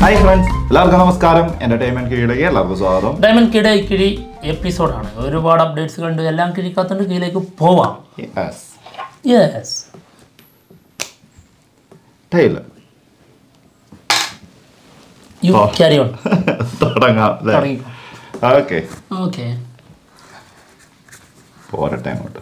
Hi friends എല്ലാവർക്കും നമസ്കാരം entertainment കീഴിലേക്ക് എല്ലാവർക്കും സ്വാഗതം ഡയമണ്ട് കിട കിഴി എപ്പിസോഡാണ് ഒരുപാട് അപ്ഡേറ്റ്സ് കണ്ട് എല്ലാം കിഴിക്കാത്തോണ്ട് കീഴിലേക്ക് പോവാം yes yes tailor you Oh. Carry on തുടങ്ങാം അല്ലേ തുടങ്ങിക്കോ ഓക്കെ ഓക്കെ പോരട്ടെ അങ്ങോട്ട്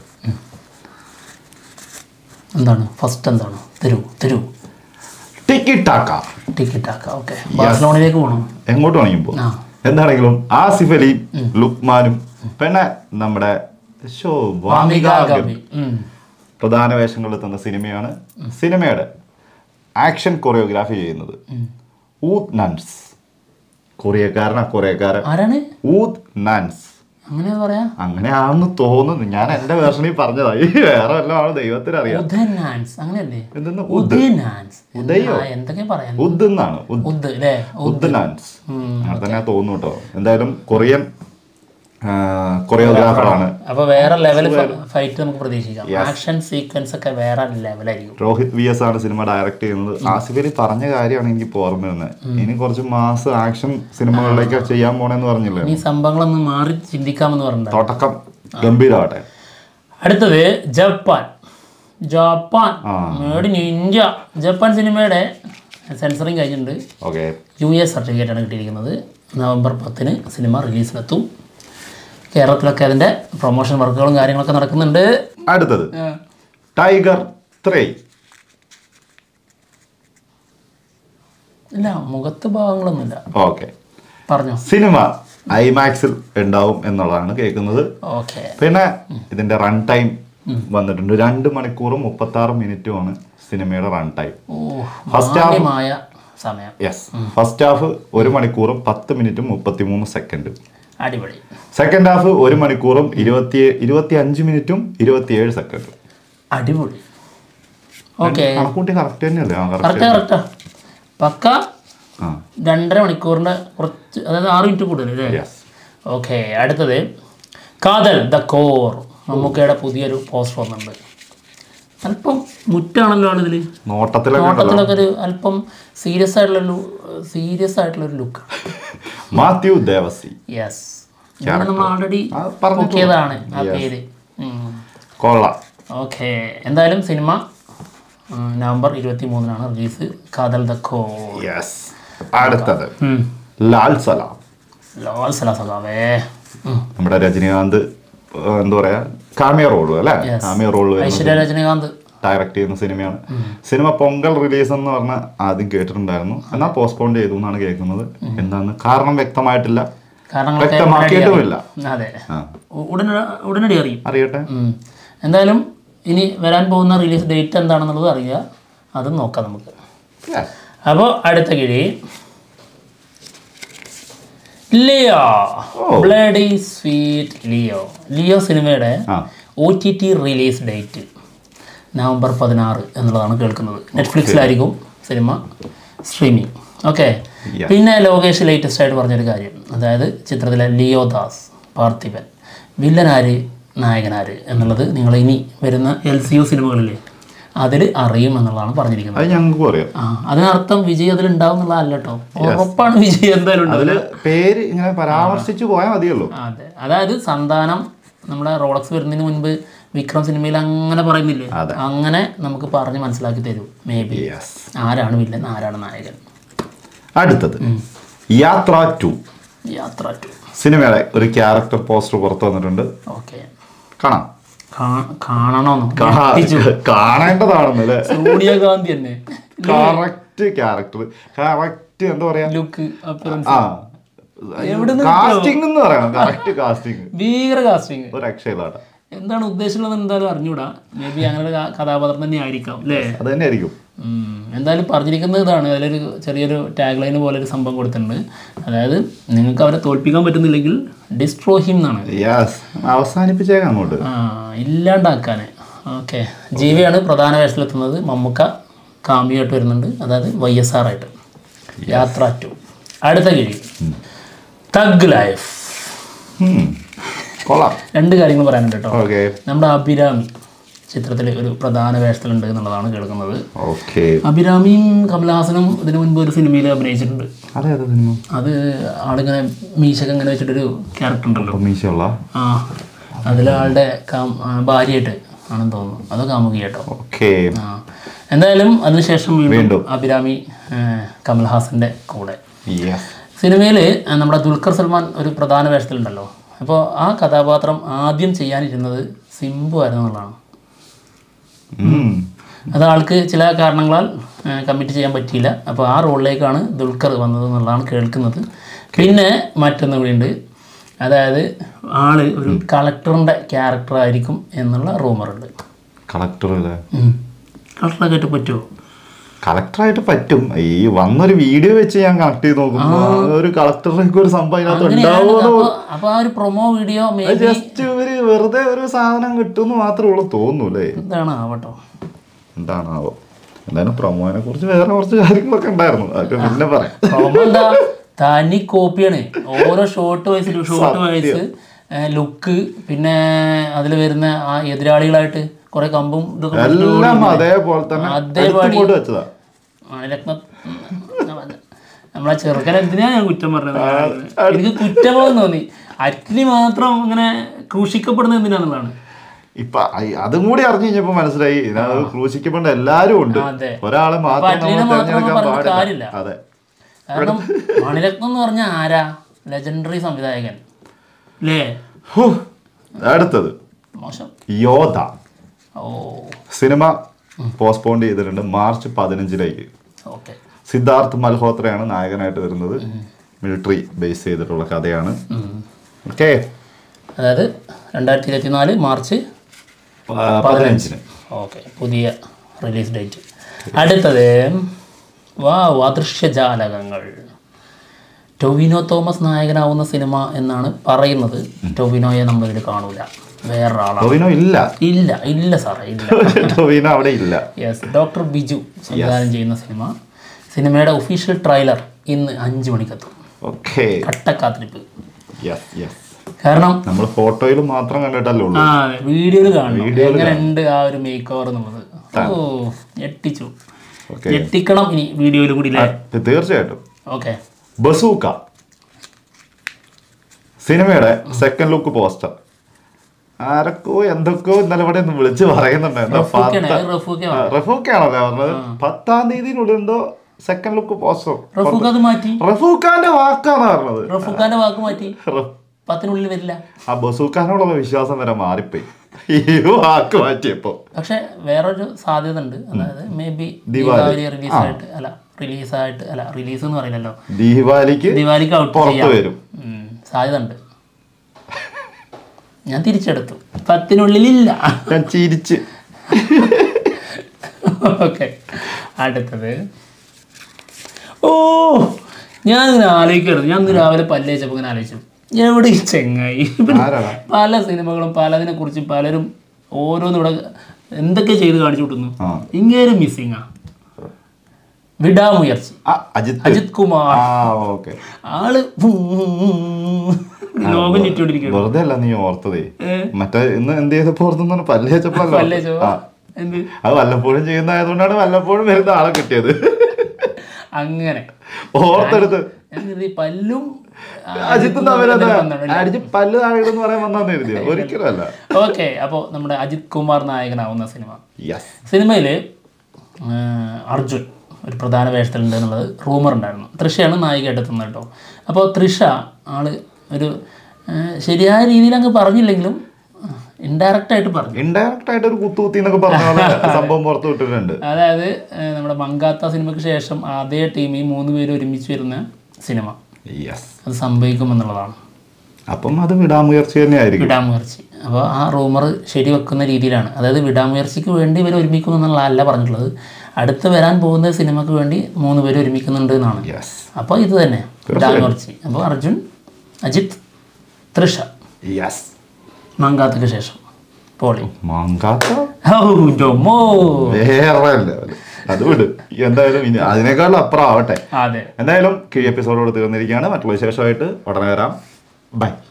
എന്താണ് ഫസ്റ്റ് എന്താണ് തരൂ തരൂ ടിക്കറ്റ് ടാക്ക ടിക്കറ്റ് ആക്കാം ഓക്കെ ബാഴ്സലോണയിലേക്ക് പോകണം എങ്ങോട്ട് വേണമെങ്കിൽ ആ. പോകും എന്താണെങ്കിലും ആസിഫ് അലിയും ലുക്മാനും പിന്നെ നമ്മുടെ ഷോ വാമിക ഗാബി. ഉം. പ്രധാന വേഷങ്ങളിൽ എത്തുന്ന സിനിമയാണ് സിനിമയുടെ ആക്ഷൻ കൊറിയോഗ്രാഫി ചെയ്യുന്നത് ഊത് നൻസ് കൊറിയക്കാരനാ കൊറിയക്കാരൻ ആരാണ് ഊത് നൻസ് അങ്ങനെ പറയാ അങ്ങനെയാണെന്ന് തോന്നുന്നു ഞാൻ എന്റെ വേർഷനിൽ പറഞ്ഞതായി വേറെ വല്ലതും ആണ് ദൈവത്തിന് അറിയാം ഉദയനാൻസ് അങ്ങനെയല്ലേ എന്തെന്ന് ഉദ് ഉദയനാൻസ് ഉദയോ? ആ, എന്തൊക്കെ പറയാൻ ഉദ് എന്നാണ് ഉദ് ഉദ് അല്ലേ ഉദ് നാൻസ് അങ്ങനെ തന്നെ തോന്നുന്നു കേട്ടോ എന്തായാലും കൊറിയൻ കൊറിയോഗ്രാഫറാണ് അപ്പൊ വേറെ ലെവൽ ഫൈറ്റ് നമുക്ക് പ്രതീക്ഷിക്കാം ആക്ഷൻ സീക്വൻസ് ഒക്കെ വേറെ ലെവലായിരിക്കും രോഹിത് വി എസ് ആണ് സിനിമ ഡയറക്ട് ചെയ്യുന്നത് ആസിഫ് അലി പറഞ്ഞ കാര്യമാണ് എനിക്ക് ഇപ്പോൾ ഓർമ്മ വരുന്നത് ഇനി കുറച്ച് മാസ് ആക്ഷൻ സിനിമകളിലേക്ക് ചെയ്യാൻ പോണെന്ന് പറഞ്ഞില്ലേ ഈ സംഭവങ്ങളൊന്ന് മാറി ചിന്തിക്കാമെന്ന് പറഞ്ഞിട്ടുണ്ട് തുടക്കം ഗംഭീരമാട്ടെ അടുത്തത് Japan Japan made in India Japan സിനിമയുടെ സെൻസറിങ് കഴിഞ്ഞിട്ടുണ്ട് ഓക്കെ യു എസ് സർട്ടിഫിക്കറ്റ് ആണ് കിട്ടിയിരിക്കുന്നത് നവംബർ പത്തിന് സിനിമ റിലീസിനെത്തും കേരളത്തിലൊക്കെ അതിൻ്റെ പ്രൊമോഷൻ വർക്കുകളും കാര്യങ്ങളൊക്കെ നടക്കുന്നുണ്ട് അടുത്തത് ടൈഗർ ത്രീ ഇല്ല മുഖത്ത് ഭാഗങ്ങളൊന്നുമില്ല ഓക്കെ പറഞ്ഞോ സിനിമ ഐമാക്സിൽ ഉണ്ടാവും എന്നുള്ളതാണ് കേൾക്കുന്നത് ഓക്കെ പിന്നെ ഇതിന്റെ റൺ ടൈം വന്നിട്ടുണ്ട് രണ്ട് മണിക്കൂറും മുപ്പത്തി ആറ് മിനിറ്റുമാണ് സിനിമയുടെ റൺ ടൈം ഓ First half- മാന്യമായ സമയം യെസ് ഫസ്റ്റ് ഹാഫ് ഒരു മണിക്കൂറും പത്ത് മിനിറ്റും മുപ്പത്തിമൂന്ന് സെക്കൻഡും അടിപൊളി സെക്കൻഡ് ഹാഫ് ഒരു മണിക്കൂറും ഇരുപത്തി ഇരുപത്തി അഞ്ച് മിനിറ്റും ഇരുപത്തിയേഴ് സെക്കൻഡും അടിപൊളി ഓക്കെ കണക്കൂട്ടി കറക്റ്റ് തന്നെയല്ലേ ആ കറക്റ്റാ കറക്റ്റ് കറക്റ്റാ പക്ക ആ രണ്ടര മണിക്കൂറിൻ്റെ കുറച്ച് അതായത് ആറ് മിനിറ്റ് കൂടുതൽ അല്ലേ യെസ് ഓക്കെ അടുത്തത് കാതൽ ദ കോർ മമ്മൂക്കയുടെ പുതിയൊരു പോസ്റ്റർ വന്നിട്ടുണ്ട് അല്പം മുറ്റാണല്ലോ ആണിതിൽ നോട്ടത്തിലൊക്കെ ഉണ്ടല്ലോ നോട്ടത്തിലൊക്കെ ഒരു അല്പം സീരിയസ് ആയിട്ടുള്ള സീരിയസ് ആയിട്ടുള്ള ഒരു ലുക്ക് മാത്യു ദേവസി യെസ് നമ്മൾ ഓൾറെഡി ആ, പറഞ്ഞിട്ടുണ്ട്. നോക്കിയതാണ് ആ Yes. പേര് കൊള്ളാം ഓക്കെ എന്തായാലും സിനിമ ഉം, നവംബർ ഇരുപത്തി മൂന്നിനാണ് റിലീസ് കാതൽ ദ കോർ യെസ് അടുത്തത് ലാൽ സലാം ലോൽ സലാസലാവേ നമ്മുടെ രജനീകാന്ത് ഏഹ്, എന്താ പറയാ കാമിയ റോള് അല്ലെ Yes. Cameo role Aishwarya Rajinikanth direct ചെയ്യുന്ന സിനിമയാണ് സിനിമ പൊങ്കൽ റിലീസ് എന്ന് പറഞ്ഞ ആദ്യം കേട്ടിട്ടുണ്ടായിരുന്നു എന്നാൽ പോസ്റ്റ്പോൺ ചെയ്തു എന്നാണ് കേൾക്കുന്നത് എന്താണ് കാരണം വ്യക്തമായിട്ടില്ല കാരണങ്ങളൊക്കെ വ്യക്തമാക്കിയിട്ടുമില്ല അതെ ആ ഉ- ഉടനടി ഉടനടി അറിയും അറിയട്ടെ ഉം. എന്തായാലും ഇനി വരാൻ പോകുന്ന റിലീസ് ഡേറ്റ് എന്താണെന്നുള്ളത് അറിയുക അതും നോക്കാം നമുക്ക് Yes. അപ്പോൾ അടുത്ത കിഴി ലിയോ ബ്ലഡി സ്വീറ്റ് ലിയോ ലിയോ സിനിമയുടെ ആ O T T release date November പതിനാറ് എന്നുള്ളതാണ് കേൾക്കുന്നത് നെറ്റ്ഫ്ലിക്സിലായിരിക്കും സിനിമ സ്ട്രീമിംഗ് ഓക്കെ Yeah. പിന്നെ ലോകേഷ് ലേറ്റസ്റ്റ് ആയിട്ട് പറഞ്ഞൊരു കാര്യം അതായത് ചിത്രത്തിലെ ലിയോ ദാസ് പാർത്ഥിപൻ വില്ലനാര് നായകനാര് എന്നുള്ളത് നിങ്ങൾ ഇനി വരുന്ന എൽ സി യു സിനിമകളിൽ അതിൽ അറിയും എന്നുള്ളതാണ് പറഞ്ഞിരിക്കുന്നത് അത് ഞങ്ങൾക്കും അറിയാം ആ അതിനർത്ഥം വിജയ് അതിൽ ഉണ്ടാവും എന്നുള്ളതല്ല കേട്ടോ ഉറപ്പാണ് വിജയ് എന്തായാലും ഉണ്ടാവും അതില് പേര് ഇങ്ങനെ പരാമർശിച്ചു പോയാൽ മതിയല്ലോ അതെ അതായത് സന്താനം നമ്മുടെ റോളക്സ് വരുന്നതിന് മുൻപ് വിക്രം സിനിമയിൽ അങ്ങനെ പറയുന്നില്ലേ അതെ. അങ്ങനെ നമുക്ക് പറഞ്ഞ് മനസ്സിലാക്കി തരും മേ ബി യെസ് ആരാണ് വില്ലൻ ആരാണ് നായകൻ അടുത്തത് യാത്ര ടു യാത്ര ടു സിനിമയുടെ ഒരു ക്യാരക്ടർ പോസ്റ്റർ പുറത്തു വന്നിട്ടുണ്ട് ഓക്കെ കാണാം കാണണമെന്നോ കാ- കാണേണ്ടതാണെന്നല്ലേ സോണിയാഗാന്ധി തന്നെ കറക്റ്റ് ക്യാരക്ടർ കറക്റ്റ് എന്താ പറയാ ലുക്ക് അപ്പിയറൻസ് ആ കാസ്റ്റിംഗ് എന്ന് പറയാം കറക്റ്റ് കാസ്റ്റിംഗ് ഭീകര കാസ്റ്റിംഗ് ഒരു രക്ഷയില്ലാട്ടെ എന്താണ് ഉദ്ദേശമുള്ളത് എന്തായാലും അറിഞ്ഞൂടാ മേ ബി അങ്ങനെ ഒരു ക- കഥാപാത്രം തന്നെ ആയിരിക്കാം അല്ലേ അത് തന്നെ ആയിരിക്കും ഉം. എന്തായാലും പറഞ്ഞിരിക്കുന്നത് ഇതാണ് അതിലൊരു ചെറിയൊരു ടാഗ് ലൈൻ പോലെ ഒരു സംഭവം കൊടുത്തിട്ടുണ്ട് അതായത് നിങ്ങൾക്ക് അവരെ തോൽപ്പിക്കാൻ പറ്റുന്നില്ലെങ്കിൽ ഡിസ്ട്രോ ഹിം എന്നാണ് യെസ് അവസാനിപ്പിച്ചേക്കാം അങ്ങോട്ട് ആ ഇല്ലാണ്ടാക്കാൻ ഓക്കെ ജീവിയാണ് പ്രധാന വേഷത്തിലെത്തുന്നത് മമ്മൂക്ക കാമിയായിട്ട് വരുന്നുണ്ട് അതായത് വൈ എസ് ആർ ആയിട്ട് യാത്ര ടു അടുത്ത കിഴി തഗ് ലൈഫ് ഉം. കൊള്ളാം രണ്ട് കാര്യങ്ങൾ പറയാനുണ്ട് കേട്ടോ ഓക്കെ നമ്മുടെ അഭിരാമി ചിത്രത്തിൽ ഒരു പ്രധാന വേഷത്തിലുണ്ട് എന്നുള്ളതാണ് കേൾക്കുന്നത് ഓക്കെ അഭിരാമിയും കമലഹാസനും ഇതിനു മുൻപ് ഒരു സിനിമയിൽ അഭിനയിച്ചിട്ടുണ്ട് അതെ അതെ സിനിമ അത് ആളിങ്ങനെ മീശൊക്കെ ഇങ്ങനെ വെച്ചിട്ടൊരു ക്യാരക്ടർ ഉണ്ടല്ലോ മീശയുള്ള ആ അതിലാളുടെ കാം ആ, ഭാര്യയായിട്ട് ആണെന്ന് തോന്നുന്നു അത് കാമുകിയാട്ടോ ഓക്കെ ആ എന്തായാലും അതിനുശേഷം വീണ്ടും വീണ്ടും. അഭിരാമി ആ, കമൽഹാസന്റെ കൂടെ യെസ് സിനിമയിൽ നമ്മുടെ ദുൽഖർ സൽമാൻ ഒരു പ്രധാന വേഷത്തിലുണ്ടല്ലോ അപ്പോൾ ആ കഥാപാത്രം ആദ്യം ചെയ്യാനിരുന്നത് സിംബു ആയിരുന്നു എന്നുള്ളതാണ് അത് ആൾക്ക് ചില കാരണങ്ങളാൽ കമ്മിറ്റ് ചെയ്യാൻ പറ്റിയില്ല അപ്പോൾ ആ റോളിലേക്കാണ് ദുൽഖർ വന്നത് എന്നുള്ളതാണ് കേൾക്കുന്നത് പിന്നെ മറ്റൊന്നും കൂടിയുണ്ട് അതായത് ആള് ഒരു കളക്ടറിൻ്റെ ക്യാരക്ടർ ആയിരിക്കും എന്നുള്ള റൂമറുണ്ട് കളക്ടർ കളക്ടറൊക്കെ ആയിട്ട് പറ്റുമോ കളക്ടറായിട്ട് പറ്റും ഈ വന്നൊരു വീഡിയോ വെച്ച് ഞാൻ കണക്ട് ചെയ്ത് നോക്കുമ്പോ ഒരു കളക്ടറിനൊക്കെ ഒരു സംഭവം ഇതിനകത്ത് ഉണ്ടാവുമോ അപ്പോൾ അപ്പോൾ ആ ഒരു promo video maybe just ഇവര് വെറുതെ ഒരു സാധനം കിട്ടുമെന്ന് മാത്രമേ ഉള്ളൂ തോന്നൂലേ എന്താണ് ആവട്ടോ എന്താണാവോ എന്തായാലും പ്രൊമോനെ കുറിച്ച് വേറെ കുറച്ച് കാര്യങ്ങളൊക്കെ ഉണ്ടായിരുന്നു അതൊക്കെ പിന്നെ പറയാം പ്രൊമോ എന്താ തനി കോപ്പിയാണ് ഓരോ shot wise shot wise look പിന്നെ അതിൽ വരുന്ന ആ എതിരാളികളായിട്ട് കുറെ കമ്പും ഇതൊക്കെ പിടിച്ച് എല്ലാം അതേപോലെ തന്നെ അതേപടി കൊണ്ട് വെച്ചതാ മണിരത്ന നമ്മളെ ചെറുക്കൻ എന്തിനാ ഞാൻ കുറ്റം പറഞ്ഞത് എനിക്ക് കുറ്റബോധം തോന്നി അറ്റ്ലി മാത്രം ഇങ്ങനെ ക്രൂശിക്കപ്പെടുന്നത് എന്തിനാന്നുള്ളതാണ് ഇപ്പൊ അയ് അതും കൂടി അറിഞ്ഞു കഴിഞ്ഞപ്പോ മനസ്സിലായി ഇതിനകത്ത് ക്രൂശിക്കപ്പെടേണ്ട എല്ലാരും ഉണ്ട് അതെ. ഒരാളെ മാത്രം അറ്റ്ലീനെ നമ്മൾ മാത്രം തിരഞ്ഞെടുക്കാൻ പറഞ്ഞിട്ട് കാര്യമില്ല. പാടില്ല അതെ കാരണം മണിരത്നം എന്ന് പറഞ്ഞാൽ ആരാ ലെജൻഡറി സംവിധായകൻ അല്ലേ ഹൂ. അടുത്തത് മോശം യോധ ഓ സിനിമ പോസ്റ്റ്പോൺ ചെയ്തിട്ടുണ്ട് മാർച്ച് പതിനഞ്ചിലേക്ക് ഓക്കെ സിദ്ധാർത്ഥ് മൽഹോത്രയാണ് നായകനായിട്ട് വരുന്നത് മിലിറ്ററി ബേസ് ചെയ്തിട്ടുള്ള കഥയാണ് ഓക്കെ അതായത് രണ്ടായിരത്തി ഇരുപത്തി നാല് മാർച്ച് പതിനഞ്ചിന് ഓക്കെ പുതിയ റിലീസ് ഡേറ്റ് അടുത്തത് വാ അദൃശ്യജാലകങ്ങൾ ടൊവിനോ തോമസ് നായകനാവുന്ന സിനിമ എന്നാണ് പറയുന്നത് ടൊവിനോയെ നമ്മളിതിൽ കാണൂല വേറൊരാളാണ് ടൊവിനോ ഇല്ല ഇല്ല ഇല്ല സാറേ ഇല്ല ടൊവിനോ അവിടെ ഇല്ല യെസ് ഡോക്ടർ ബിജു സംവിധാനം ചെയ്യുന്ന സിനിമ സിനിമയുടെ ഒഫീഷ്യൽ ട്രailer ഇന്ന് അഞ്ച് മണിക്കെത്തും ഓക്കെ കട്ടക്കാത്തിരിപ്പ് യെസ് യെസ് കാരണം നമ്മൾ ഫോട്ടോയിൽ മാത്രം കണ്ടിട്ടല്ലേ ഉള്ളൂ ആ വീഡിയോയിൽ കാണണം എങ്ങനെ ഉണ്ട് ആ ഒരു മേക്ക് ഓവർ എന്നുള്ളത് ഓ ഞെട്ടിച്ചു ഓക്കെ ഞെട്ടിക്കണം ഇനി വീഡിയോയിൽ കൂടി അല്ലേ തീർച്ചയായിട്ടും ഓക്കെ ബസൂക്ക സിനിമയുടെ സെക്കൻഡ് ലുക്ക് പോസ്റ്റർ ആരൊക്കെയോ എന്തൊക്കെയോ ഇന്നലെ ഇവിടെ ഒന്ന് വിളിച്ച് പറയുന്നുണ്ട് എന്താ റഫൂക്കാണ് പത്ത് അത് റഫൂക്ക ആ, റഫൂക്കാണല്ലേ പറഞ്ഞത് പത്താം തീയതിയിനുള്ളിൽ എന്തോ സെക്കൻഡ് ലുക്ക് പോസ്റ്റർ റഫൂഖ് അത് മാറ്റി റഫൂഖാന്റെ വാക്കാണ് പറഞ്ഞത് റഫൂഖാന്റെ വാക്ക് മാറ്റി റ- പത്തിനുള്ളിൽ വരില്ല ആ ബസൂഖാനോടുള്ള വിശ്വാസം വരെ മാറിപ്പോയി ഈ വാക്ക് മാറ്റിയപ്പോ പക്ഷെ വേറൊരു സാധ്യത ഉണ്ട് അതായത് മേ ബി ദീപാവലി റിലീസായിട്ട് അല്ല റിലീസായിട്ട് അല്ല റിലീസ് എന്ന് പറയില്ലല്ലോ ദീപാവലിക്ക് ദിവാലിക്ക് ഔട്ട് പുറത്തു ചെയ്യാം വരും ഉം, സാധ്യത ഉണ്ട് ഞാൻ തിരിച്ചെടുത്തു പത്തിനുള്ളിലില്ല ഞാൻ ചിരിച്ച് ഓക്കെ അടുത്തത് ഓ ഞാൻ ഇങ്ങനെ ആലോചിക്കരുത് ഞാൻ ഇന്ന് രാവിലെ പല്ലേച്ചപ്പോൾ ഇങ്ങനെ ആലോചിച്ചു എവിടെ ഈ ചെങ്ങായി ഇവൻ ആരാടാ പല സിനിമകളും പലതിനെ കുറിച്ച് പലരും ഓരോന്നും ഇവിടെ എന്തൊക്കെ ചെയ്ത് കാണിച്ചു വിട്ടുന്നു ആ ഇങ്ങനെ മിസ്സിങ്ങാ വിടാമുയർച്ചി ആ, അജിത്ത് അജിത് കുമാർ ആ ഓക്കെ ആള് ലോകം ചുറ്റിക്കൊണ്ടിരിക്കുകയാണ് വെറുതെ അല്ല നീ ഓർത്തതേ ഏ? മറ്റേ ഇന്ന് എന്ത് ചെയ്തപ്പോ ഓർത്തു പല്ല് വെച്ചപ്പോഴല്ലോ പല്ലേച്ചോ ആ എന്ത് അത് വല്ലപ്പോഴും ചെയ്യുന്നതായതുകൊണ്ടാണ് വല്ലപ്പോഴും വരുന്ന ആളെ കിട്ടിയത് അങ്ങനെ ഓർത്തെടുത്ത് ഞാൻ കരുതി പല്ലും അജിത്തും തമ്മിലെന്താ അടിച്ച് പല്ല് താഴെ എന്ന് പറയാൻ വന്നാന്ന് എഴുതിയോ ഒരിക്കലും അല്ല ഓക്കെ അപ്പോൾ നമ്മുടെ അജിത് കുമാർ നായകനാവുന്ന സിനിമ യെസ് സിനിമയിൽ അർജുൻ ഒരു പ്രധാന വേഷത്തിലുണ്ട് എന്നുള്ളത് റൂമർ ഉണ്ടായിരുന്നു തൃഷയാണ് നായികയായിട്ട് എത്തുന്നത് കേട്ടോ അപ്പോൾ തൃഷ ആള് ഒരു ആ, ശരിയായ രീതിയിൽ അങ്ങ് പറഞ്ഞില്ലെങ്കിലും ഇൻഡയറക്റ്റ് ആയിട്ട് പറഞ്ഞു ഇൻഡയറക്റ്റ് ആയിട്ട് ഒരു കുത്തുകുത്തി എന്നൊക്കെ പറഞ്ഞ പോലെ സംഭവം പുറത്തു വിട്ടിട്ടുണ്ട് അതായത് ആ, നമ്മുടെ മങ്കാത്ത സിനിമയ്ക്ക് ശേഷം അതേ ടീം ഈ മൂന്ന് പേര് ഒരുമിച്ച് വരുന്ന സിനിമ യെസ് അത് സംഭവിക്കുമെന്നുള്ളതാണ് അപ്പം അത് വിടാമുയർച്ച തന്നെയായിരിക്കും വിടാമുയർച്ചി അപ്പോൾ ആ റൂമർ ശരിവെക്കുന്ന രീതിയിലാണ് അതായത് വിടാമുയർച്ചയ്ക്ക് വേണ്ടി ഇവർ ഒരുമിക്കും എന്നുള്ളതല്ല പറഞ്ഞിട്ടുള്ളത് അടുത്ത് വരാൻ പോകുന്ന സിനിമയ്ക്ക് വേണ്ടി മൂന്ന് പേര് ഒരുമിക്കുന്നുണ്ട് എന്നാണ് യെസ് അപ്പോൾ ഇത് തന്നെ വിടാമുയർച്ചി അപ്പോൾ അർജുൻ അജിത് തൃഷ യെസ് മങ്കാത്തക്ക് ശേഷം പോളി മങ്കാത്ത ഔ, ജൊമ്മോ. വേറെ ലെവല് അത് വിട് എന്തായാലും ഇനി അതിനേക്കാളും അപ്പുറം ആവട്ടെ അതെ എന്തായാലും ഈ എപ്പിസോഡോട് തീർന്നിരിക്കുകയാണ് മറ്റുള്ള വിശേഷമായിട്ട് ഉടനെ വരാം ബൈ